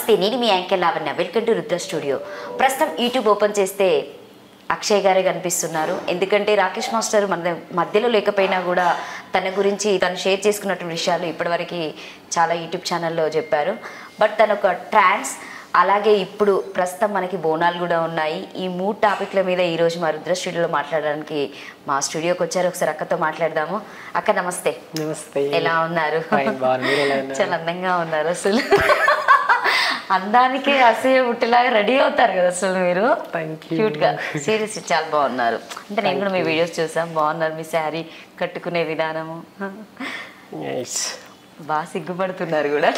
నమస్తే నేను మీ anchor Lavanya welcome to Rudra studio ప్రస్తుతం యూట్యూబ్ ఓపెన్ చేస్తే అక్షయ్ గారే కనిపిస్తున్నారు ఎందుకంటే రాకేష్ మాస్టర్ మన మధ్యలో లేకపోయినా కూడా తన గురించి తను షేర్ చేసుకున్నటువంటి విషయాలు ఇప్పటివరకు చాలా యూట్యూబ్ ఛానల్లో చెప్పారు బట్ తను ఒక ట్రాన్స్ అలాగే ఇప్పుడు ప్రస్తుతం మనకి బోనాలు కూడా ఉన్నాయి ఈ మూడు టాపిక్ల మీద ఈరోజు మా రుద్ర స్టూడియోలో మాట్లాడడానికి మా స్టూడియోకి వచ్చారు ఒకసారి అక్కతో మాట్లాడదాము అక్క నమస్తే నమస్తే ఎలా ఉన్నారు Fine, బాగున్నా. మీరు ఎలా ఉన్నారు? చాలా అందంగా ఉన్నారు అసలు అందానికి అసూయ పుట్టేలాగా రెడీ అవుతారు కదా అసలు మీరు Thank you. క్యూట్ గా సీరియస్ చాలా బాగున్నారు అంటే నేను కూడా మీ వీడియోస్ చూసాం బాగున్నారు మీ శారీ కట్టుకునే విధానము Yes. బాగా సిగ్గుపడుతున్నారు కూడా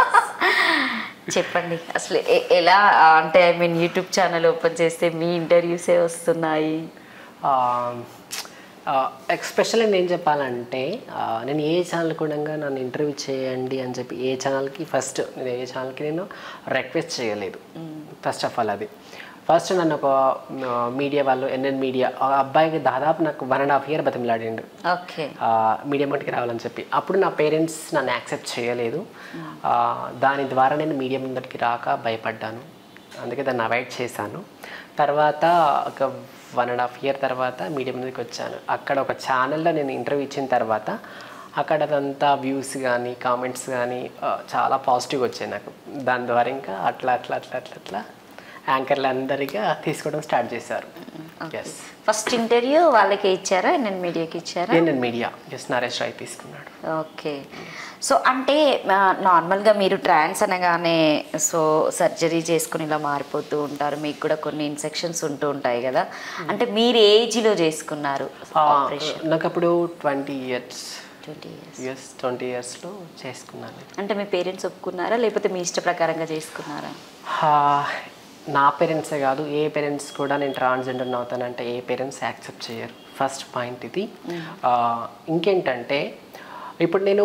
చెప్పండి అసలు ఎ- ఎలా అంటే I mean YouTube channel open చేస్తే మీ ఇంటర్వ్యూసే వస్తున్నాయి ఆ, ఆ, ఎక్స్పెషల్లీ నేను చెప్పాలంటే ఆ, నేను ఏ ఛానల్ కూడా నన్ను ఇంటర్వ్యూ చేయండి అని చెప్పి ఏ ఛానల్కి ఫస్ట్ నేను ఏ ఛానల్కి నేను రిక్వెస్ట్ చేయలేదు ఫస్ట్ ఆఫ్ ఆల్ అది ఫస్ట్ నన్ను ఒక మీడియా వాళ్ళు ఎన్ఎన్ మీడియా ఆ అబ్బాయికి దాదాపు నాకు వన్ అండ్ హాఫ్ ఇయర్ బతిమలాడిండు ఓకే మీడియా ముందుకి రావాలని చెప్పి అప్పుడు నా పేరెంట్స్ నన్ను యాక్సెప్ట్ చేయలేదు ఆ, దాని ద్వారా నేను మీడియా ముందరికి రాక భయపడ్డాను అందుకే దాన్ని అవాయిడ్ చేశాను తర్వాత ఒక వన్ అండ్ హాఫ్ ఇయర్ తర్వాత మీడియా ముందుకు వచ్చాను అక్కడ ఒక ఛానల్లో నేను ఇంటర్వ్యూ ఇచ్చిన తర్వాత అక్కడ అదంతా వ్యూస్ కానీ కామెంట్స్ కానీ చాలా పాజిటివ్ వచ్చాయి నాకు దాని ద్వారా ఇంకా అట్లా అట్లా అట్లా అట్లా అట్లా యాంకర్లు అందరిగా తీసుకోవడం స్టార్ట్ చేశారు ఎస్ ఫస్ట్ ఇంటర్వ్యూ వాళ్ళకే ఇచ్చారా నేను మీడియాకి ఇచ్చారా నేను మీడియా ఎస్ నరేష్ రాయ్ తీసుకున్నాడు ఓకే సో అంటే ఆ, నార్మల్గా మీరు ట్రాన్స్ అనగానే సో సర్జరీ చేసుకుని ఇలా మారిపోతూ ఉంటారు మీకు కూడా కొన్ని ఇన్ఫెక్షన్స్ ఉంటూ ఉంటాయి కదా అంటే మీరు ఏజ్లో చేసుకున్నారు ఆపరేషన్ నాకు అప్పుడు twenty years twenty years years twenty ఇయర్స్లో చేసుకున్నాను అంటే మీ పేరెంట్స్ ఒప్పుకున్నారా లేకపోతే మీ ఇష్ట ప్రకారంగా చేసుకున్నారా హా, నా పేరెంట్సే కాదు ఏ పేరెంట్స్ కూడా నేను ట్రాన్స్జెండర్ అవుతానంటే ఏ పేరెంట్స్ యాక్సెప్ట్ చేయరు ఫస్ట్ పాయింట్ ఇది ఆ, ఇంకేంటంటే ఇప్పుడు నేను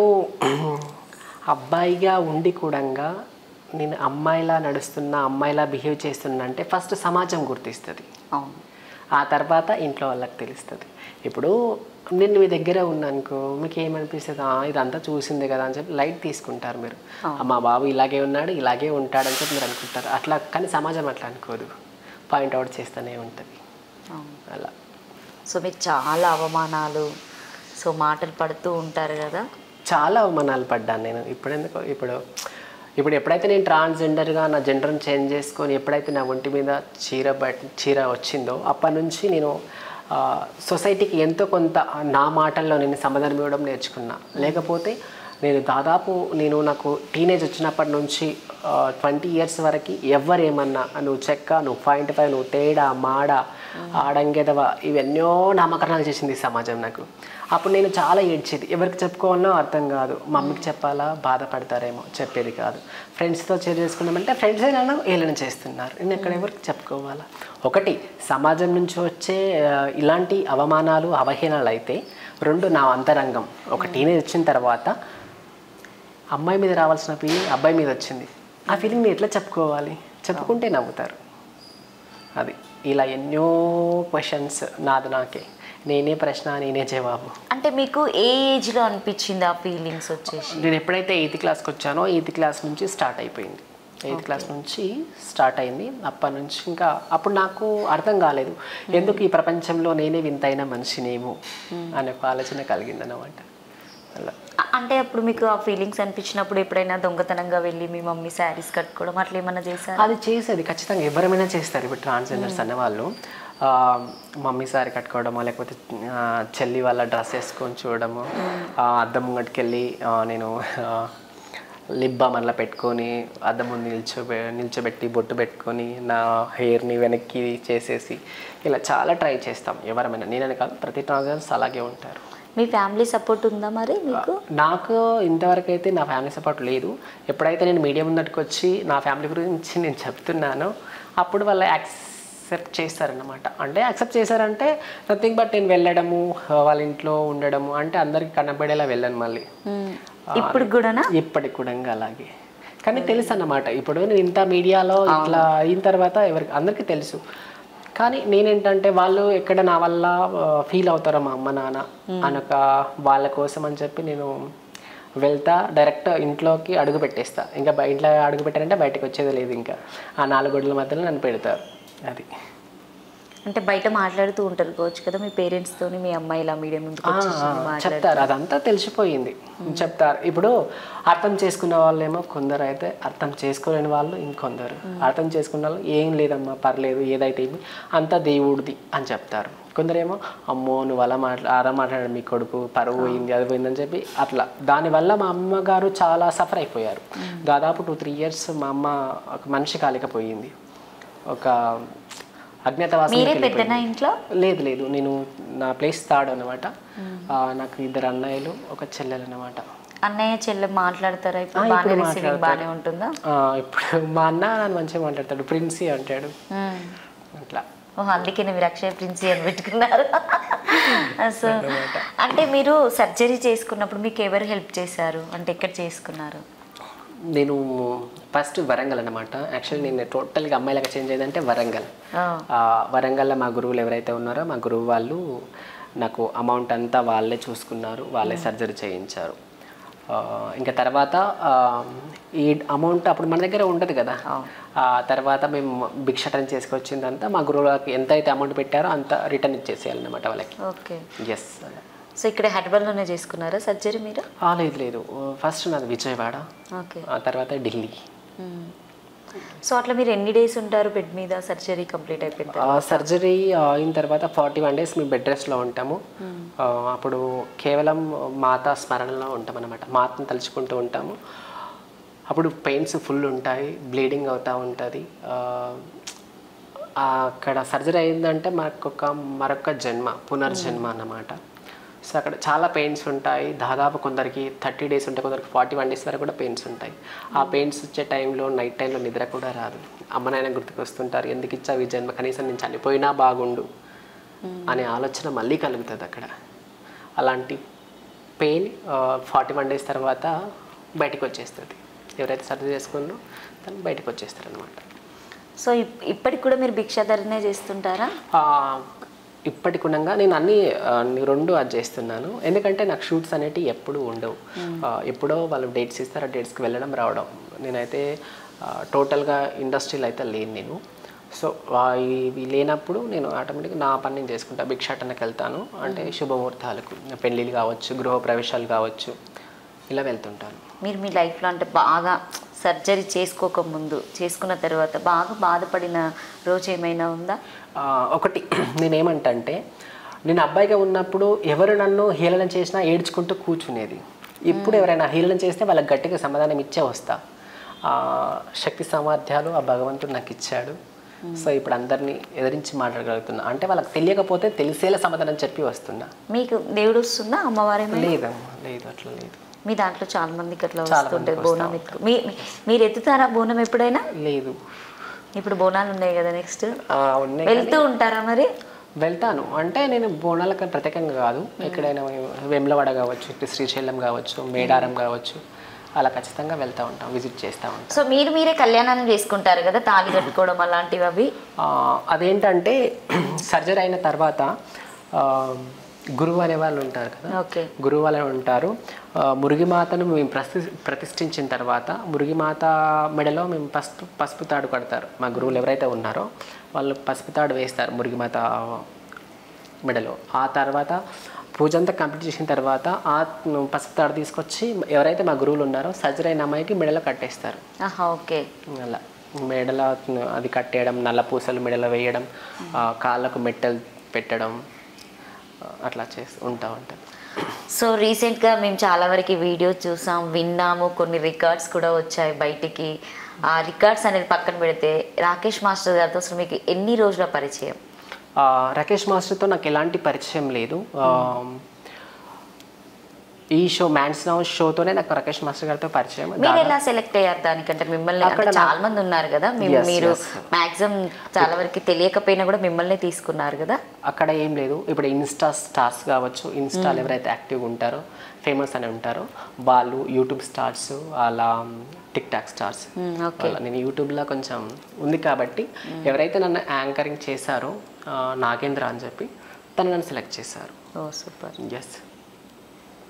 అబ్బాయిగా ఉండి కూడా నేను అమ్మాయిలా నడుస్తున్నా అమ్మాయిలా బిహేవ్ చేస్తున్నా అంటే ఫస్ట్ సమాజం గుర్తిస్తుంది అవును ఆ తర్వాత ఇంట్లో వాళ్ళకి తెలుస్తుంది ఇప్పుడు నేను మీ దగ్గర ఉన్నానుకో మీకు ఏమనిపిస్తుంది "ఆ, ఇదంతా చూసిందే కదా అని చెప్పి లైట్ తీసుకుంటారు మీరు మా బాబు ఇలాగే ఉన్నాడు ఇలాగే ఉంటాడని చెప్పి మీరు అనుకుంటారు అట్లా కానీ సమాజం అట్లా అనుకోదు పాయింట్ అవుట్ చేస్తూనే ఉంటుంది అవును అలా సో మీకు చాలా అవమానాలు సో మాటలు పడుతూ ఉంటారు కదా చాలా అవమానాలు పడ్డాను నేను ఇప్పుడు ఎందుకు ఇప్పుడు ఇప్పుడు ఎప్పుడైతే నేను ట్రాన్స్జెండర్గా నా జెండర్ని చేంజ్ చేసుకొని ఎప్పుడైతే నా ఒంటి మీద చీర బట్ చీర వచ్చిందో అప్పటి నుంచి నేను ఆ, సొసైటీకి ఎంతో కొంత నా మాటల్లో నేను సమాధానం ఇవ్వడం నేర్చుకున్నా లేకపోతే నేను దాదాపు నేను నాకు టీనేజ్ వచ్చినప్పటి నుంచి ట్వంటీ ఇయర్స్ వరకు ఎవరేమన్నా నువ్వు చెక్క నువ్వు పాయింట్ ఫైవ్ నువ్వు తేడా మాడ ఆడంగెదవ ఇవెన్నో నామకరణాలు చేసింది ఈ సమాజం నాకు అప్పుడు నేను చాలా ఏడ్చేది ఎవరికి చెప్పుకోవాలో అర్థం కాదు మమ్మీకి చెప్పాలా బాధపడతారేమో చెప్పేది కాదు ఫ్రెండ్స్తో షేర్ చేసుకున్నామంటే ఫ్రెండ్సే నన్ను ఏలన చేస్తున్నారు నేను ఎక్కడ ఎవరికి చెప్పుకోవాలా ఒకటి సమాజం నుంచి వచ్చే ఆ, ఇలాంటి అవమానాలు అవహేళనలు అయితే రెండు నా అంతరంగం ఒక టీనేజ్ వచ్చిన తర్వాత అమ్మాయి మీద రావాల్సిన ఫీలింగ్ అబ్బాయి మీద వచ్చింది ఆ ఫీలింగ్ నేను ఎట్లా చెప్పుకోవాలి చెప్పుకుంటే నవ్వుతారు అది ఇలా ఎన్నో క్వశ్చన్స్ నాది నాకే నేనే ప్రశ్న నేనే జవాబు అంటే మీకు ఏ ఏజ్లో అనిపించింది ఆ ఫీలింగ్స్ వచ్చేసి నేను ఎప్పుడైతే ఎయిత్ క్లాస్కి వచ్చానో ఎయిత్ క్లాస్ నుంచి స్టార్ట్ అయిపోయింది ఎయిత్ క్లాస్ నుంచి స్టార్ట్ అయింది అప్పటి నుంచి ఇంకా అప్పుడు నాకు అర్థం కాలేదు ఎందుకు ఈ ప్రపంచంలో నేనే వింతైన మనిషినేమో అనే ఒక ఆలోచన కలిగిందన్నమాట అలా అ- అంటే అప్పుడు మీకు ఆ ఫీలింగ్స్ అనిపించినప్పుడు ఎప్పుడైనా దొంగతనంగా వెళ్ళి మీ మమ్మీ శారీస్ కట్టుకోవడం అట్లా ఏమన్నా చేశారా అది చేసేది ఖచ్చితంగా ఎవరైనా చేస్తారు ఇప్పుడు ట్రాన్స్జెండర్స్ అనే వాళ్ళు ఆ, మమ్మీ సారీ కట్టుకోవడమో లేకపోతే ఆ, చెల్లి వాళ్ళ డ్రెస్ వేసుకొని చూడడము ఆ, అద్దం ముంగటికి వెళ్ళి ఆ, నేను లిప్ బామ్ అలా పెట్టుకొని అద్దం ముందు నిల్చోబె నిల్చోబెట్టి బొట్టు పెట్టుకొని నా హెయిర్ని వెనక్కి చేసేసి ఇలా చాలా ట్రై చేస్తాం ఎవరైనా నేనని కాదు ప్రతి ట్రాన్స్జెండర్స్ అలాగే ఉంటారు మీ ఫ్యామిలీ సపోర్ట్ ఉందా మరి మీకు నాకు ఇంతవరకు అయితే నా ఫ్యామిలీ సపోర్ట్ లేదు ఎప్పుడైతే నేను మీడియా ముందటికి వచ్చి నా ఫ్యామిలీ గురించి నేను చెప్తున్నానో అప్పుడు వాళ్ళు యాక్సెప్ట్ చేస్తారన్నమాట అంటే యాక్సెప్ట్ చేశారంటే నథింగ్ బట్ నేను వెళ్ళడము వాళ్ళ ఇంట్లో ఉండడము అంటే అందరికి కనబడేలా వెళ్ళాను మళ్ళీ ఇప్పుడు కూడానా ఇప్పటికి కూడా ఇంకా అలాగే కానీ తెలుసు అన్నమాట ఇప్పుడు నేను ఇంత మీడియాలో ఇట్లా అయిన తర్వాత ఎవరికి అందరికీ తెలుసు కానీ నేనేంటంటే వాళ్ళు ఎక్కడ నా వల్ల ఫీల్ అవుతారో మా అమ్మ నాన్న అనొక వాళ్ళ కోసం అని చెప్పి నేను వెళ్తా డైరెక్ట్ ఇంట్లోకి అడుగు పెట్టేస్తా ఇంకా బయ- ఇంట్లో అడుగు పెట్టారంటే బయటకు వచ్చేది లేదు ఇంకా ఆ నాలుగు గొడ్ల మధ్యలో నన్ను పెడతారు అది అంటే బయట మాట్లాడుతూ ఉంటారు కోచ్ కదా మీ పేరెంట్స్ తోని మీ అమ్మాయి ఇలా మీడియం ముందుకు ఆ, వచ్చేసింది మాట్లాడు చెప్తారు అదంతా తెలిసిపోయింది చెప్తారు ఇప్పుడు అర్థం చేసుకున్న వాళ్ళేమో కొందరు అయితే అర్థం చేసుకోలేని వాళ్ళు ఇంకొందరు అర్థం చేసుకున్న వాళ్ళు ఏం లేదమ్మా పర్లేదు ఏదైతే ఏమి అంతా దేవుడిది అని చెప్తారు కొందరేమో అమ్మో నువ్వు అలా మాట్లా అలా మాట్లాడాడు మీ కొడుకు పరువు పోయింది అది పోయిందని చెప్పి అట్లా దానివల్ల మా అమ్మగారు చాలా సఫర్ అయిపోయారు దాదాపు టూ త్రీ ఇయర్స్ మా అమ్మ ఒక మనిషి కాలేకపోయింది ఒక అజ్ఞాతవాసం మీరే పెద్దనా ఇంట్లో లేదు లేదు నేను నా ప్లేస్ థర్డ్ అనమాట నాకు ఇద్దరు అన్నయ్యలు ఒక చెల్లెలు అనమాట అన్నయ్య చెల్లె మాట్లాడతారా ఇప్పుడు ఆ, బాగానే ఇప్పుడు రిసీవింగ్ బాగానే ఉంటుందా ఇప్పుడు మా అన్న నన్ను మంచిగా మాట్లాడతాడు ప్రిన్సీ అంటాడు మ్మ్. అట్లా ఓహో అందుకే మీరు అక్షయ ప్రిన్సీ అని పెట్టుకున్నారు సో అంటే మీరు సర్జరీ చేసుకున్నప్పుడు మీకు ఎవరు హెల్ప్ చేశారు అంటే ఎక్కడ చేసుకున్నారు నేను ఫస్ట్ వరంగల్ అనమాట యాక్చువల్లీ నేను టోటల్గా అమ్మాయిలాగా చేంజ్ అయ్యిందంటే వరంగల్ ఆ, ఆ, వరంగల్లో మా గురువులు ఎవరైతే ఉన్నారో మా గురువు వాళ్ళు నాకు అమౌంట్ అంతా వాళ్ళే చూసుకున్నారు వాళ్ళే సర్జరీ చేయించారు ఆ, ఇంకా తర్వాత ఆ, ఈ అమౌంట్ అప్పుడు మన దగ్గర ఉండదు కదా ఆ తర్వాత మేము భిక్షటన చేసుకొచ్చిందంతా మా గురువులకి ఎంత అయితే అమౌంట్ పెట్టారో అంత రిటర్న్ ఇచ్చేసేయాలన్నమాట వాళ్ళకి ఓకే ఎస్ సో ఇక్కడ హైదరాబాద్లోనే చేసుకున్నారా సర్జరీ మీరు లేదు లేదు ఫస్ట్ నాది విజయవాడ ఓకే ఆ తర్వాత ఢిల్లీ మ్మ్. సో అట్లా మీరు ఎన్ని డేస్ ఉంటారు బెడ్ మీద సర్జరీ కంప్లీట్ అయిపోయిన తర్వాత సర్జరీ అయిన తర్వాత ఫార్టీ వన్ డేస్ మేము బెడ్ రెస్ట్లో ఉంటాము ఆ, అప్పుడు కేవలం మాత స్మరణలో ఉంటాం అనమాట మాతను తలుచుకుంటూ ఉంటాము అప్పుడు పెయిన్స్ ఫుల్ ఉంటాయి బ్లీడింగ్ అవుతూ ఉంటుంది అక్కడ సర్జరీ అయిందంటే మనకు ఒక మరొక జన్మ పునర్జన్మ అన్నమాట సో అక్కడ చాలా పెయిన్స్ ఉంటాయి దాదాపు కొందరికి థర్టీ డేస్ ఉంటాయి కొందరికి ఫార్టీ వన్ డేస్ వరకు కూడా పెయిన్స్ ఉంటాయి ఆ పెయిన్స్ వచ్చే టైంలో నైట్ టైంలో నిద్ర కూడా రాదు అమ్మ నాయన గుర్తుకొస్తుంటారు ఎందుకు ఇచ్చావు ఈ జన్మ కనీసం నేను చనిపోయినా బాగుండు అనే ఆలోచన మళ్ళీ కలుగుతుంది అక్కడ అలాంటి పెయిన్ ఫార్టీ వన్ డేస్ తర్వాత బయటకు వచ్చేస్తుంది ఎవరైతే సర్జరీ చేసుకున్నారో తను బయటకు వచ్చేస్తారు అనమాట సో ఇప్- ఇప్పటికి కూడా మీరు భిక్షాధరనే చేస్తుంటారా ఇప్పటి గుణంగా నేను అన్ని ఆ, అన్ని రెండు అది చేస్తున్నాను ఎందుకంటే నాకు షూట్స్ అనేటివి ఎప్పుడు ఉండవు ఆ, ఎప్పుడో వాళ్ళు డేట్స్ ఇస్తారు ఆ డేట్స్కి వెళ్ళడం రావడం నేనైతే టోటల్గా ఇండస్ట్రీలో అయితే లేను నేను సో ఇవి లేనప్పుడు నేను ఆటోమేటిక్గా నా పని నేను చేసుకుంటా భిక్షాటనకి వెళ్తాను అంటే శుభముహూర్తాలకు పెళ్ళిళ్ళు కావచ్చు గృహప్రవేశాలు కావచ్చు ఇలా వెళ్తుంటాను మీరు మీ లైఫ్లో అంటే బాగా సర్జరీ చేసుకోక ముందు చేసుకున్న తర్వాత బాగా బాధపడిన రోజు ఏమైనా ఉందా ఆ, ఒకటి నేనేమంటా అంటే నేను అబ్బాయిగా ఉన్నప్పుడు ఎవరు నన్ను హేళన చేసినా ఏడ్చుకుంటూ కూర్చునేది ఇప్పుడు ఎవరైనా హేళన చేస్తే వాళ్ళకి గట్టిగా సమాధానం ఇచ్చే వస్తా ఆ, శక్తి సామర్థ్యాలు ఆ భగవంతుడు నాకు ఇచ్చాడు సో ఇప్పుడు అందరినీ ఎదిరించి మాట్లాడగలుగుతున్నా అంటే వాళ్ళకి తెలియకపోతే తెలిసేలా సమాధానం చెప్పి వస్తున్నా మీకు దేవుడు వస్తుందా అమ్మవారేమైనా లేదమ్మా లేదు అట్లా లేదు మీ దాంట్లో చాలా మందికి అట్లా చాలా వస్తుంటుంది మందికి బోనం ఎత్తు మీ మీ- మీరు ఎత్తుతారా బోనం ఎప్పుడైనా లేదు ఇప్పుడు బోనాలు ఉన్నాయి కదా నెక్స్ట్ ఆ, ఉన్నాయి వెళ్తూ ఉంటారా మరి వెళ్తాను అంటే నేను బోనాలకు ప్రత్యేకంగా కాదు ఎక్కడైనా వెమ్లవాడ కావచ్చు ఇటు శ్రీశైలం కావచ్చు మేడారం కావచ్చు అలా ఖచ్చితంగా వెళ్తూ ఉంటాం విజిట్ చేస్తూ ఉంటాం సో మీరు మీరే కళ్యాణాన్ని చేసుకుంటారు కదా తాళి కట్టుకోవడం అలాంటివి అవి ఆ, అదేంటంటే సర్జరీ అయిన తర్వాత ఆ, గురువు అనే వాళ్ళు ఉంటారు కదా ఓకే గురువు వాళ్ళు ఉంటారు ఆ, మురిగిమాతను మేము ప్రతి ప్రతిష్ఠించిన తర్వాత మురిగిమాత మెడలో మేము పసుపు పసుపు తాడు కడతారు మా గురువులు ఎవరైతే ఉన్నారో వాళ్ళు పసుపు తాడు వేస్తారు మురిగిమాత మెడలో ఆ తర్వాత పూజ అంతా కంప్లీట్ చేసిన తర్వాత ఆ పసుపు తాడు తీసుకొచ్చి ఎవరైతే మా గురువులు ఉన్నారో సర్జరీ అయిన అమ్మాయికి మెడలో కట్టేస్తారు ఆహా ఓకే అలా మెడలో అది కట్టేయడం నల్ల పూసలు మెడలో వేయడం ఆ, కాళ్ళకు మెట్టలు పెట్టడం ఆ, అట్లా చేసి ఉంటా ఉంటుంది సో రీసెంట్గా మేము చాలా వరకు వీడియో చూసాం విన్నాము కొన్ని రికార్డ్స్ కూడా వచ్చాయి బయటికి ఆ రికార్డ్స్ అనేది పక్కన పెడితే రాకేష్ మాస్టర్ గారితో అసలు మీకు ఎన్ని రోజుల పరిచయం ఆ, రాకేష్ మాస్టర్తో నాకు ఎలాంటి పరిచయం లేదు ఆ, ఈ షో మ్యాన్స్ నౌ షోతోనే నాకు రాకేష్ మాస్టర్ గారితో పరిచయం మీరు ఎలా సెలెక్ట్ అయ్యారు దానికంటే మిమ్మల్ని అంటే అక్కడ చాలా మంది ఉన్నారు కదా మీ- Yes, మీరు yes. మాక్సిమం చాలా వరకు తెలియకపోయినా కూడా మిమ్మల్ని తీసుకున్నారు కదా అక్కడ ఏం లేదు ఇప్పుడు ఇన్స్టా స్టార్స్ కావచ్చు ఇన్స్టాలో ఎవరైతే యాక్టివ్గా ఉంటారో ఫేమస్ అని ఉంటారో వాళ్ళు యూట్యూబ్ స్టార్స్ అలా టిక్ టాక్ స్టార్స్ మ్మ్, ఓకే అలా నేను యూట్యూబ్లో కొంచెం ఉంది కాబట్టి ఎవరైతే నన్ను యాంకరింగ్ చేశారో ఆ, నాగేంద్ర అని చెప్పి తను నన్ను సెలెక్ట్ చేశారు ఓ సూపర్ ఎస్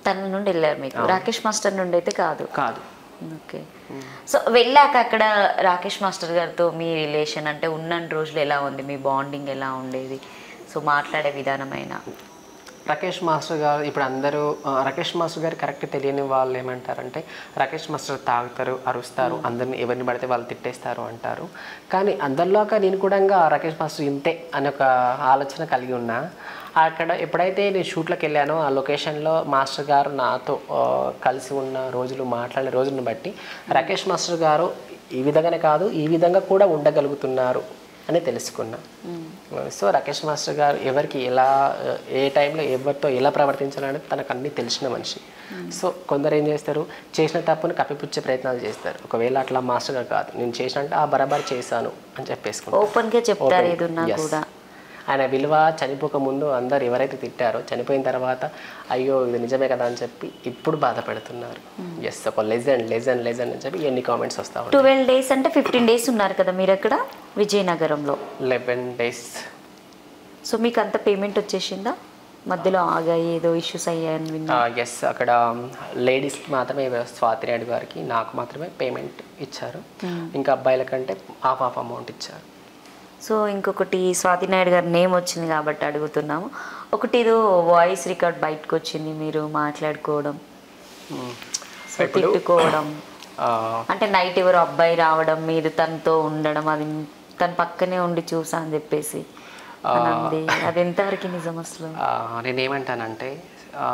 తన నుండి వెళ్ళారు మీకు రాకేష్ మాస్టర్ నుండి అయితే కాదు కాదు ఓకే సో వెళ్ళాక అక్కడ రాకేష్ మాస్టర్ గారితో మీ రిలేషన్ అంటే ఉన్న రోజులు ఎలా ఉంది మీ బాండింగ్ ఎలా ఉండేది సో మాట్లాడే విధానమైన రాకేష్ మాస్టర్ గారు ఇప్పుడు అందరూ ఆ, రాకేష్ మాస్టర్ గారు కరెక్ట్ తెలియని వాళ్ళు ఏమంటారంటే రాకేష్ మాస్టర్ తాగుతారు అరుస్తారు అందరిని ఎవరిని పడితే వాళ్ళు తిట్టేస్తారు అంటారు కానీ అందరిలోక నేను కూడా ఇంకా రాకేష్ మాస్టర్ ఇంతే అనే ఒక ఆలోచన కలిగి ఉన్నా అక్కడ ఎప్పుడైతే నేను షూట్లోకి వెళ్ళానో ఆ లొకేషన్లో మాస్టర్ గారు నాతో ఆ, కలిసి ఉన్న రోజులు మాట్లాడిన రోజులను బట్టి రాకేష్ మాస్టర్ గారు ఈ విధంగానే కాదు ఈ విధంగా కూడా ఉండగలుగుతున్నారు అని తెలుసుకున్నా సో రాకేష్ మాస్టర్ గారు ఎవరికి ఎలా ఏ టైంలో ఎవరితో ఎలా ప్రవర్తించాలని తనకు అన్నీ తెలిసిన మనిషి సో కొందరు ఏం చేస్తారు చేసిన తప్పును కప్పిపుచ్చే ప్రయత్నాలు చేస్తారు ఒకవేళ అట్లా మాస్టర్ గారు కాదు నేను చేసినంటే ఆ బరాబర్ చేశాను అని చెప్పేసుకుంటాను ఓపెన్ గా చెప్తారు Open. ఏదున్నా Yes. కూడా ఆయన విలువ చనిపోక ముందు అందరు ఎవరైతే తిట్టారో చనిపోయిన తర్వాత అయ్యో ఇది నిజమే కదా అని చెప్పి ఇప్పుడు బాధపడుతున్నారు ఎస్ ఒక లెజెండ్ లెజెండ్ లెజెండ్ అని చెప్పి ఎన్ని కామెంట్స్ వస్తా ఉంటాయి ట్వెల్వ్ డేస్ అంటే ఫిఫ్టీన్ డేస్ ఉన్నారు కదా మీరు అక్కడ విజయనగరంలో లెవెన్ డేస్ సో మీకు అంత పేమెంట్ వచ్చేసిందా మధ్యలో ఆగాయి ఏదో ఇష్యూస్ అయ్యాయని విన్నా ఎస్ అక్కడ లేడీస్కి మాత్రమే స్వాతి నాయుడు గారికి నాకు మాత్రమే పేమెంట్ ఇచ్చారు ఇంకా అబ్బాయిల కంటే హాఫ్ హాఫ్ అమౌంట్ ఇచ్చారు సో ఇంకొకటి స్వాతి నాయుడు గారి నేమ్ వచ్చింది కాబట్టి అడుగుతున్నాము ఒకటి ఏదో వాయిస్ రికార్డ్ బయటకు వచ్చింది మీరు మాట్లాడుకోవడం సో ఇప్పుడు తిట్టుకోవడం ఆ, అంటే నైట్ ఎవరో అబ్బాయి రావడం మీరు తనతో ఉండడం అది తన పక్కనే ఉండి చూసా అని చెప్పేసి అని అంది అది ఎంతవరకు నిజం అసలు ఆ, నేనేమంటానంటే ఆ,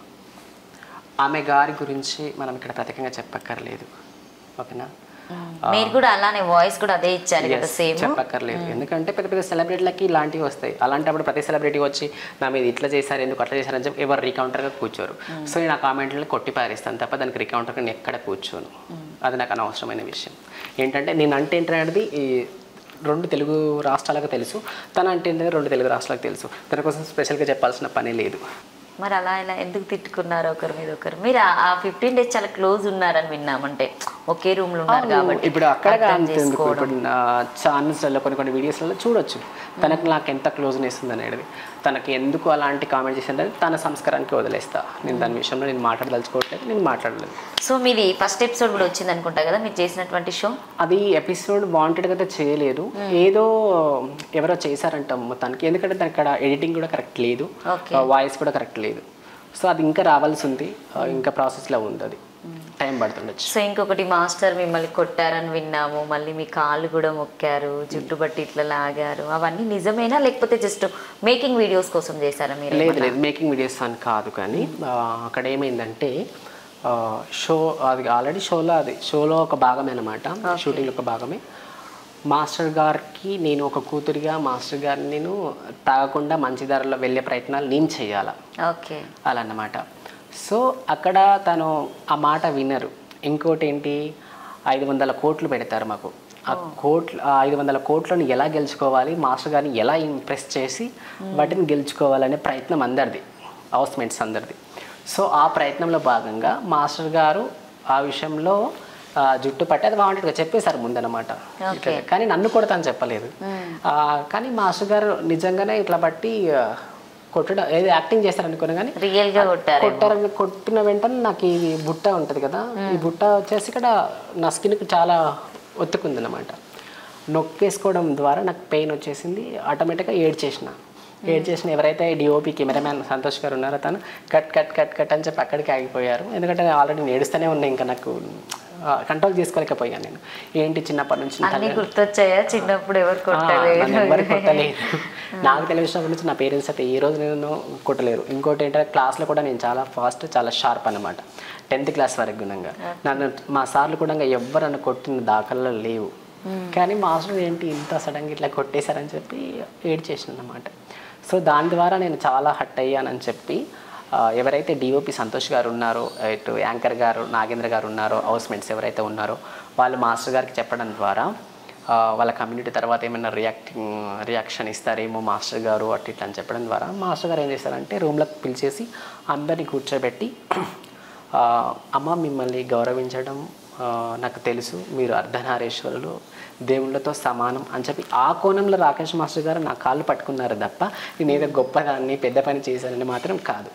ఆమె గారి గురించి మనం ఇక్కడ ప్రత్యేకంగా చెప్పక్కర్లేదు ఓకేనా మీరు కూడా అలానే వాయిస్ కూడా అదే ఇచ్చారు కదా Yes, సేమ్ చెప్పక్కర్లేదు ఎందుకంటే పెద్ద పెద్ద సెలబ్రిటీలకి ఇలాంటివి వస్తాయి అలాంటప్పుడు ప్రతి సెలబ్రిటీ వచ్చి నా మీద ఇట్లా చేశారు ఎందుకు అట్లా చేశారని చెప్పి ఎవరు రీకౌంటర్గా కూర్చోరు సో నేను ఆ కామెంట్లను కొట్టి పారేస్తాను తప్ప దానికి రీకౌంటర్గా నేను ఎక్కడ కూర్చోను అది నాకు అనవసరమైన విషయం ఏంటంటే నేను అంటే ఏంటనేది ఈ రెండు తెలుగు రాష్ట్రాలకు తెలుసు తన అంటే ఏంటంటే రెండు తెలుగు రాష్ట్రాలకు తెలుసు తన కోసం స్పెషల్గా చెప్పాల్సిన పని లేదు మరి అలా ఇలా ఎందుకు తిట్టుకున్నారు ఒకరి మీద ఒకరు మీరు ఆ- ఆ ఫిఫ్టీన్ డేస్ చాలా క్లోజ్ ఉన్నారని విన్నామంటే ఒకే రూమ్ లో ఉన్నారు కాబట్టి ఇప్పుడు అక్కడ అర్థం అంత ఎందుకు చేసుకోవడం. ఇప్పుడు నా ఛానల్స్లలో కొన్ని కొన్ని వీడియోస్లలో చూడొచ్చు తనకు నాకు ఎంత క్లోజ్నెస్ ఉంది అనేది తనకి ఎందుకు అలాంటి కామెంట్ చేసింది తన సంస్కారానికి వదిలేస్తా నేను దాని విషయంలో నేను మాట్లాడదలుచుకోవట్లేదు నేను మాట్లాడలేదు సో మీది ఫస్ట్ ఎపిసోడ్ కూడా వచ్చింది అనుకుంటా కదా మీరు చేసినటువంటి షో అది ఎపిసోడ్ వాంటెడ్గా అయితే చేయలేదు ఏదో ఎవరో చేశారంట మొత్తానికి ఎందుకంటే దానికి అక్కడ ఎడిటింగ్ కూడా కరెక్ట్ లేదు Okay. వాయిస్ కూడా కరెక్ట్ లేదు సో అది ఇంకా రావాల్సి ఉంది ఇంకా ప్రాసెస్లో ఉంది అది టైం పడుతుండొచ్చు సో ఇంకొకటి మాస్టర్ మిమ్మల్ని కొట్టారని విన్నాము మళ్ళీ మీ కాళ్ళు కూడా మొక్కారు జుట్టు బట్టి ఇట్లా లాగారు అవన్నీ నిజమేనా లేకపోతే జస్ట్ మేకింగ్ వీడియోస్ కోసం చేశారా మీరు లేదు లేదు మేకింగ్ వీడియోస్ అని కాదు కానీ ఆ, అక్కడ ఏమైందంటే షో అది ఆల్రెడీ షోలో అది షోలో ఒక భాగమే అనమాట షూటింగ్లో ఒక భాగమే మాస్టర్ గారికి నేను ఒక కూతురిగా మాస్టర్ గారిని నేను తాగకుండా మంచి ధరలో వెళ్ళే ప్రయత్నాలు నేను చేయాలా ఓకే అలా అన్నమాట సో అక్కడ తను ఆ మాట వినరు ఇంకోటి ఏంటి ఐదు వందల కోట్లు పెడతారు మాకు ఆ కోట్లు ఆ ఐదు వందల కోట్లను ఎలా గెలుచుకోవాలి మాస్టర్ గారిని ఎలా ఇంప్రెస్ చేసి వాటిని గెలుచుకోవాలనే ప్రయత్నం అందరిది హౌస్ మేట్స్ అందరిది సో ఆ ప్రయత్నంలో భాగంగా మాస్టర్ గారు ఆ విషయంలో ఆ, జుట్టు పట్టి అది వాంటెడ్గా చెప్పేశారు ముందనమాట Okay. కానీ నన్ను కొడతాను చెప్పలేదు ఆ, కానీ మాస్టర్ గారు నిజంగానే ఇట్లా బట్టి ఆ, కొట్టడం ఏది యాక్టింగ్ చేస్తారనుకున్నా కానీ రియల్ గా కొట్టారు కొట్టారని కొట్టిన వెంటనే నాకు ఈ బుట్ట ఉంటుంది కదా ఈ బుట్ట వచ్చేసి ఇక్కడ నా స్కిన్కి చాలా ఒత్తుకుంది అనమాట నొక్కేసుకోవడం ద్వారా నాకు పెయిన్ వచ్చేసింది ఆటోమేటిక్గా ఏడ్ చేసిన ఏడ్ చేసిన ఎవరైతే డిఓపి కెమెరామ్యాన్ సంతోష్ గారు ఉన్నారో తను కట్ కట్ కట్ కట్ అని చెప్పి అక్కడికి ఆగిపోయారు ఎందుకంటే నేను ఆల్రెడీ నేను ఏడుస్తూనే ఉన్నా ఇంకా నాకు కంట్రోల్ చేసుకోలేకపోయాను నేను ఏంటి చిన్నప్పటి నుంచి నా అన్ని గుర్తొచ్చాయా చిన్నప్పుడు ఎవరు ఆ, నన్ను ఎవ్వరు కొట్టలేదు కొట్టలేదు నాకు తెలిసినప్పటి నుంచి నా పేరెంట్స్ అయితే ఏ రోజు నేను కొట్టలేరు ఇంకోటి ఏంటంటే క్లాస్లో కూడా నేను చాలా ఫాస్ట్ చాలా షార్ప్ అనమాట టెన్త్ క్లాస్ వరకు గుణంగా నన్ను మా సార్లు కూడా ఎవ్వరు నన్ను కొట్టిన దాఖల్లో లేవు కానీ మాస్టర్ ఏంటి ఇంత సడన్గా ఇట్లా కొట్టేశారని చెప్పి ఏడ్ చేసిన అనమాట సో దాని ద్వారా నేను చాలా హట్ అయ్యానని చెప్పి ఆ, ఎవరైతే డిఓపి సంతోష్ గారు ఉన్నారో ఇటు యాంకర్ గారు నాగేంద్ర గారు ఉన్నారో హౌస్ మేట్స్ ఎవరైతే ఉన్నారో వాళ్ళు మాస్టర్ గారికి చెప్పడం ద్వారా ఆ, వాళ్ళ కమ్యూనిటీ తర్వాత ఏమైనా రియాక్టింగ్ రియాక్షన్ ఇస్తారేమో మాస్టర్ గారు అటు ఇట్లా అని చెప్పడం ద్వారా మాస్టర్ గారు ఏం చేస్తారంటే రూమ్లోకి పిలిచేసి అందరినీ కూర్చోబెట్టి ఆ, అమ్మ మిమ్మల్ని గౌరవించడం ఆ, నాకు తెలుసు మీరు అర్ధనారీశ్వరులు దేవుళ్ళతో సమానం అని చెప్పి ఆ కోణంలో రాకేష్ మాస్టర్ గారు నా కాళ్ళు పట్టుకున్నారు తప్ప నేను ఏదో గొప్పదాన్ని పెద్ద పని చేశానని మాత్రం కాదు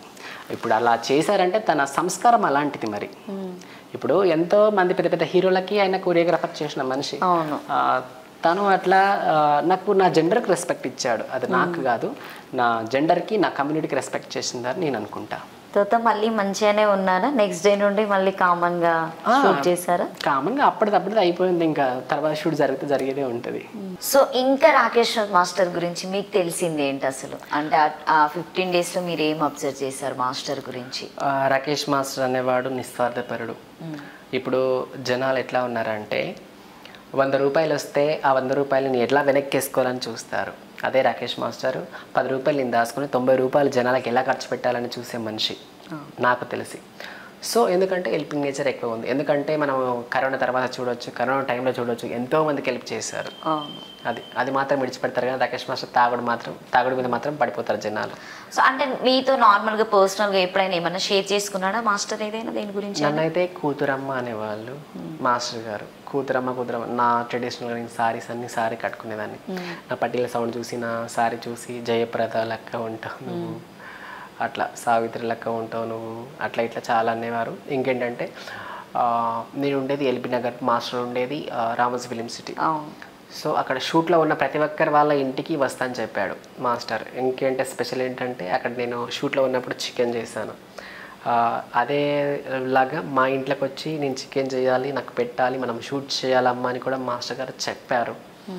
ఇప్పుడు అలా చేశారంటే తన సంస్కారం అలాంటిది మరి ఇప్పుడు ఎంతో మంది పెద్ద పెద్ద హీరోలకి ఆయన కొరియోగ్రాఫర్ చేసిన మనిషి అవును ఆ, తను అట్లా ఆ, నాకు నా జెండర్కి రెస్పెక్ట్ ఇచ్చాడు అది నాకు కాదు నా జెండర్కి నా కమ్యూనిటీకి రెస్పెక్ట్ చేసిందని నేను అనుకుంటా తర్వాత మళ్ళీ మంచిగానే ఉన్నారా నెక్స్ట్ డే నుండి మళ్ళీ కామన్ గా షూట్ చేశారా కామన్గా అప్పటిదప్పుడు అయిపోయింది ఇంకా తర్వాత షూట్ జరిగితే జరిగేదే ఉంటుంది సో ఇంకా రాకేష్ మాస్టర్ గురించి మీకు తెలిసింది ఏంటి అసలు అంటే ఆ- ఆ ఫిఫ్టీన్ డేస్ లో మీరు ఏం అబ్జర్వ్ చేశారు మాస్టర్ గురించి ఆ, రాకేష్ మాస్టర్ అనేవాడు నిస్వార్థపరుడు ఇప్పుడు జనాలు ఎట్లా ఉన్నారంటే వంద రూపాయలు వస్తే ఆ వంద రూపాయలని ఎట్లా వెనక్కేసుకోవాలని చూస్తారు అదే రాకేష్ మాస్టర్ పది రూపాయలు నేను దాచుకొని తొంభై రూపాయలు జనాలకు ఎలా ఖర్చు పెట్టాలని చూసే మనిషి నాకు తెలిసి సో ఎందుకంటే హెల్పింగ్ నేచర్ ఎక్కువ ఉంది ఎందుకంటే మనం కరోనా తర్వాత చూడొచ్చు కరోనా టైంలో చూడొచ్చు ఎంతో మందికి హెల్ప్ చేశారు అవును అది అది మాత్రం విడిచిపెడతారు కానీ రాకేష్ మాస్టర్ తాగుడు మాత్రం తాగుడు మీద మాత్రం పడిపోతారు జనాలు సో అంటే మీతో నార్మల్ గా పర్సనల్ గా ఎప్పుడైనా ఏమైనా షేర్ చేసుకున్నాడా మాస్టర్ ఏదైనా దేని గురించి నన్నైతే కూతురమ్మ అనేవాళ్ళు మాస్టర్ గారు కూతురమ్మ కూతురమ్మ నా ట్రెడిషనల్ నేను సారీస్ అన్ని సారీ కట్టుకునేదాన్ని నా పట్టీల సౌండ్ చూసి నా సారీ చూసి జయప్రద లెక్క ఉంటావు నువ్వు అట్లా సావిత్రి లెక్క ఉంటావు నువ్వు అట్లా ఇట్లా చాలా అనేవారు ఇంకేంటంటే ఆ, నేను ఉండేది ఎల్బీ నగర్ మాస్టర్ ఉండేది ఆ, రామోజీ ఫిలిం సిటీ అవును సో అక్కడ షూట్లో ఉన్న ప్రతి ఒక్కరి వాళ్ళ ఇంటికి వస్తాను చెప్పాడు మాస్టర్ ఇంకేంటే స్పెషల్ ఏంటంటే అక్కడ నేను షూట్లో ఉన్నప్పుడు చికెన్ చేశాను ఆ, అదే లాగా మా ఇంట్లోకి వచ్చి నేను చికెన్ చేయాలి నాకు పెట్టాలి మనం షూట్ చేయాలమ్మా అని కూడా మాస్టర్ గారు చెప్పారు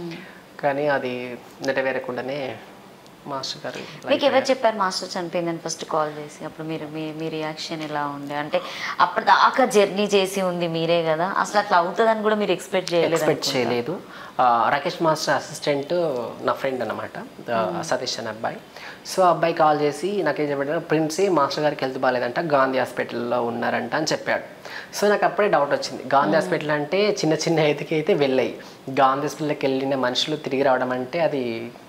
కానీ అది నెరవేరకుండానే మాస్టర్ గారు మీకు ఎవరు చెప్పారు మాస్టర్ చనిపోయిందని ఫస్ట్ కాల్ చేసి అప్పుడు మీరు మీ మీ రియాక్షన్ ఎలా ఉండే అంటే అప్పటిదాకా జర్నీ చేసి ఉంది మీరే కదా అసలు అట్లా అవుతుందని కూడా మీరు ఎక్స్పెక్ట్ చేయలేదు ఎక్స్పెక్ట్ చేయలేదు ఆ, రాకేష్ మాస్టర్ అసిస్టెంట్ నా ఫ్రెండ్ అనమాట సతీష్ అనే అబ్బాయి సో ఆ అబ్బాయి కాల్ చేసి నాకేం చెప్పాడు ప్రిన్సీ మాస్టర్ గారికి హెల్త్ బాగాలేదంట గాంధీ హాస్పిటల్లో ఉన్నారంట అని చెప్పాడు సో నాకు అప్పుడే డౌట్ వచ్చింది గాంధీ హాస్పిటల్ అంటే చిన్న చిన్న ఎతికి అయితే వెళ్ళాయి గాంధీ హాస్పిటల్కి వెళ్ళిన మనుషులు తిరిగి రావడం అంటే అది